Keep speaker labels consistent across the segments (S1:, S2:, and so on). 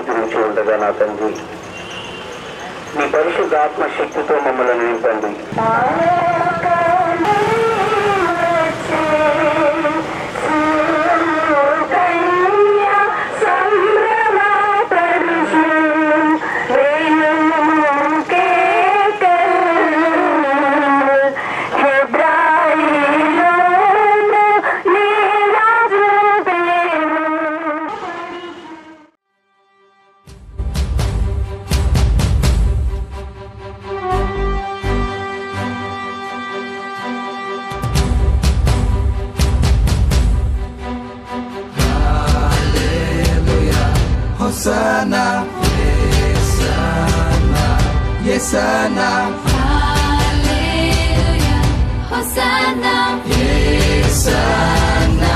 S1: సమర్పించి ఉండగా నా తండ్రి మీ పరిశుద్ధ ఆత్మ శక్తితో మమ్మల్ని నింపండి
S2: Hosanna, Yesana, Yesana,
S3: Hallelujah, Hosanna,
S2: Yesana.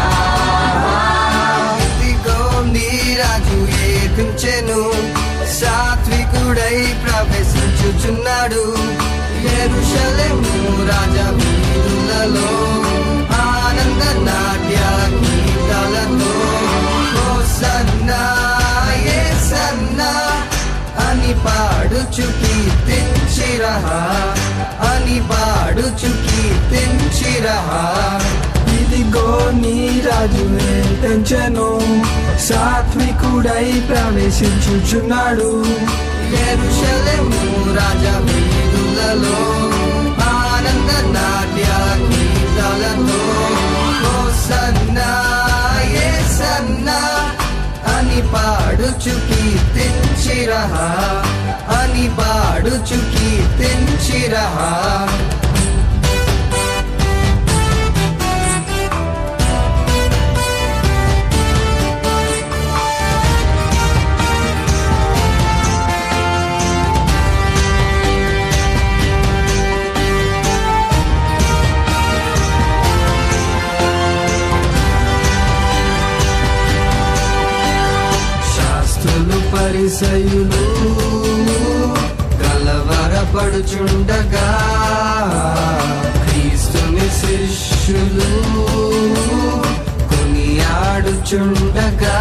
S2: ఇదిగో నీ రాజు ఏపించెను సాత్వికుడై ప్రవేశించుచున్నాడు ఎరుషలేము రాజా వీరులలో ఆనంద నాట్య గీతాలతో హోసన్నా యేసన్నా అని పాడుచు కీర్తించిరహా అని పాడుచు కీర్తించిరహా ఇదిగో నీ రాజు తెంచెను సాత్వికుడై ప్రవేశించుచున్నాడు ఎరుషలేము రాజా వీరులలో ఆనంద నాట్య గీతాలతో హోసన్నా యేసన్నా అని పాడుచు కీర్తించిరహా అని పాడుచు కీర్తించిరహా శాస్త్రులు పరిసయులు కలవరపడుచుండగా క్రీస్తుని శిష్యులు కొనియాడుచుండగా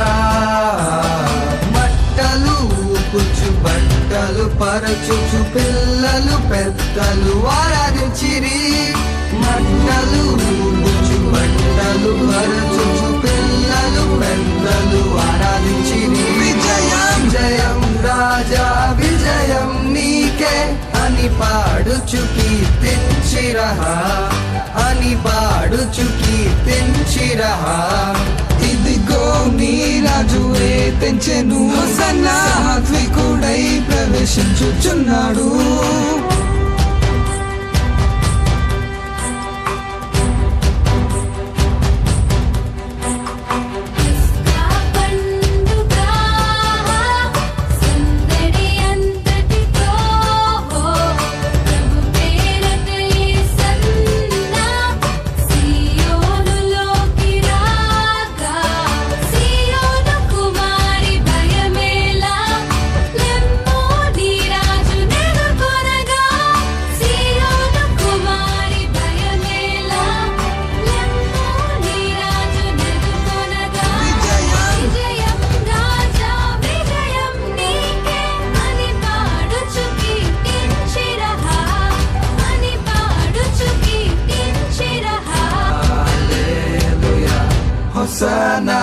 S2: బట్టలు ఊపుచు బట్టలు పరచుచు పిల్లలు పెద్దలు ఆరాధించిరి మంటలు ఊపుచు బట్టలు పరచుచు పిల్లలు పెద్దలు ఆరాధించిరి విజయం జయం రాజా విజయం నీకే అని పాడుచు కీర్తించిరహా అని పాడుచు కీర్తించిరహా ఇదిగో నీ రాజువే తెంచెను సాత్వికుడై ప్రవేశించుచున్నాడు
S3: ఇస్కా పండుగ సందడి అంతటితో ప్రభు పేరట యేసన్నా సియోనులోకి రాగా సియోను కుమారి భయమేలా లెమ్మో నీ రాజు నెలకొనగా సియోను కుమారి భయమేలా లెమ్మో నీ రాజు నెలకొనగా విజయం రాజా విజయం నీకే అని పాడుచు కీర్తించిరహా అని పాడుచు కీర్తించిరహా
S2: Hosanna,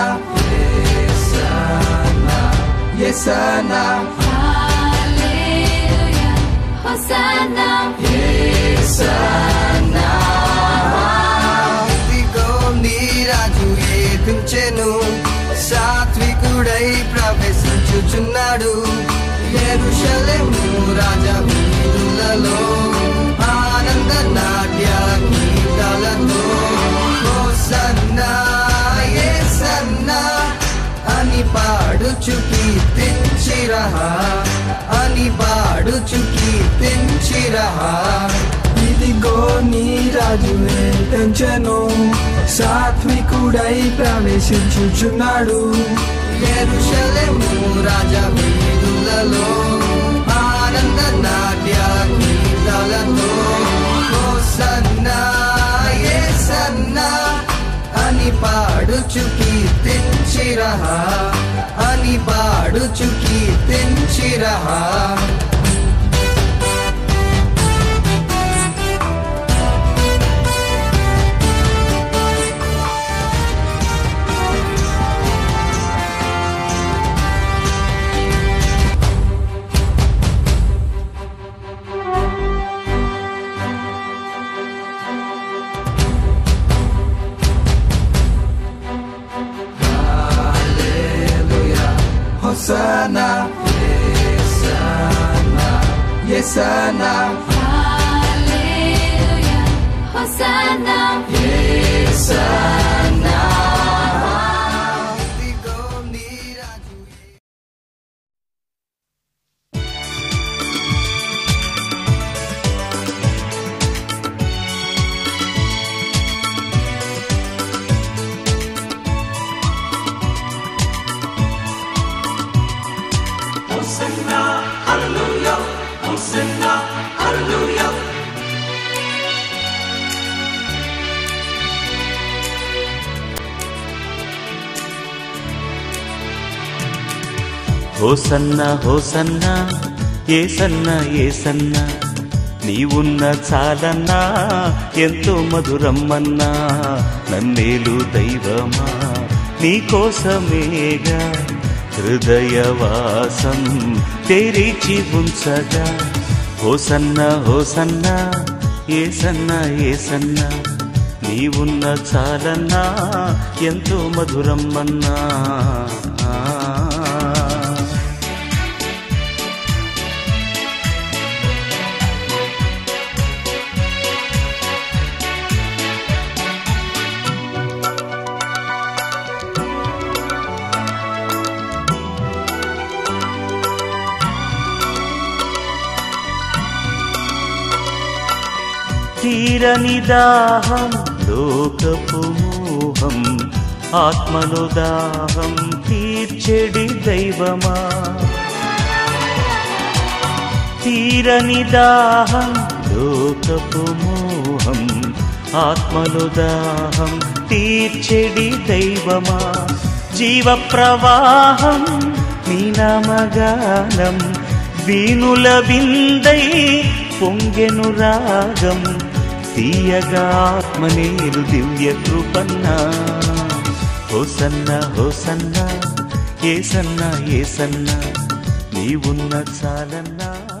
S2: Yesana, Yesana,
S3: హల్లెలూయా హోసన్నా
S2: Yesana. ఇదిగో నీ రాజు ఏపించెను సాత్వికుడై ప్రవేశించుచున్నాడు ఎరుషలేము రాజా వీరులలో ఆనంద నాట్య గీతాలతో హోసన్నా యేసన్నా అని పాడుచు కీర్తించిరహా అని పాడుచు కీర్తించిరహా ఇదిగో నీ రాజు తెంచెను సాత్వికుడై ప్రవేశించుచున్నాడు ఎరుషలేము రాజా వీరులలో ఆనంద నాట్య గీతాలతో హోసన్నా యేసన్నా అని పాడుచు కీర్తించిరహా అని పాడు పాడుచు కీర్తించిరహా Hosanna, Yesana, Yesana,
S3: Hallelujah. Hosanna.
S2: Yesana. ఇదిగో నీ రాజు
S4: హోసన్న హోసన్న ఏసన్న ఏసన్న నీవున్న చాలన్నా ఎంతో మధురమ్మన్నా నన్నేలు దైవమా నీకోసమేగా హృదయవాసం తెరిచి ఉంచగా హోసన్న హోసన్న ఏసన్న ఏసన్న నీవున్న చాలన్నా ఎంతో మధురమ్మన్నా తీరని దాహం లోకపు మోహం ఆత్మలో దాహం తీర్చెడి దైవమా తీరని దాహం లోకపు మోహం ఆత్మలో దాహం తీర్చెడి దైవమా జీవ ప్రవాహం నీ నామగానం వీణుల బిందై పొంగెను రాగం తీయగా ఆత్మనేలు దివ్య కృపన్నా హోసన్న హోసన్న ఏసన్న ఏసన్న నీవున్న చాలన్నా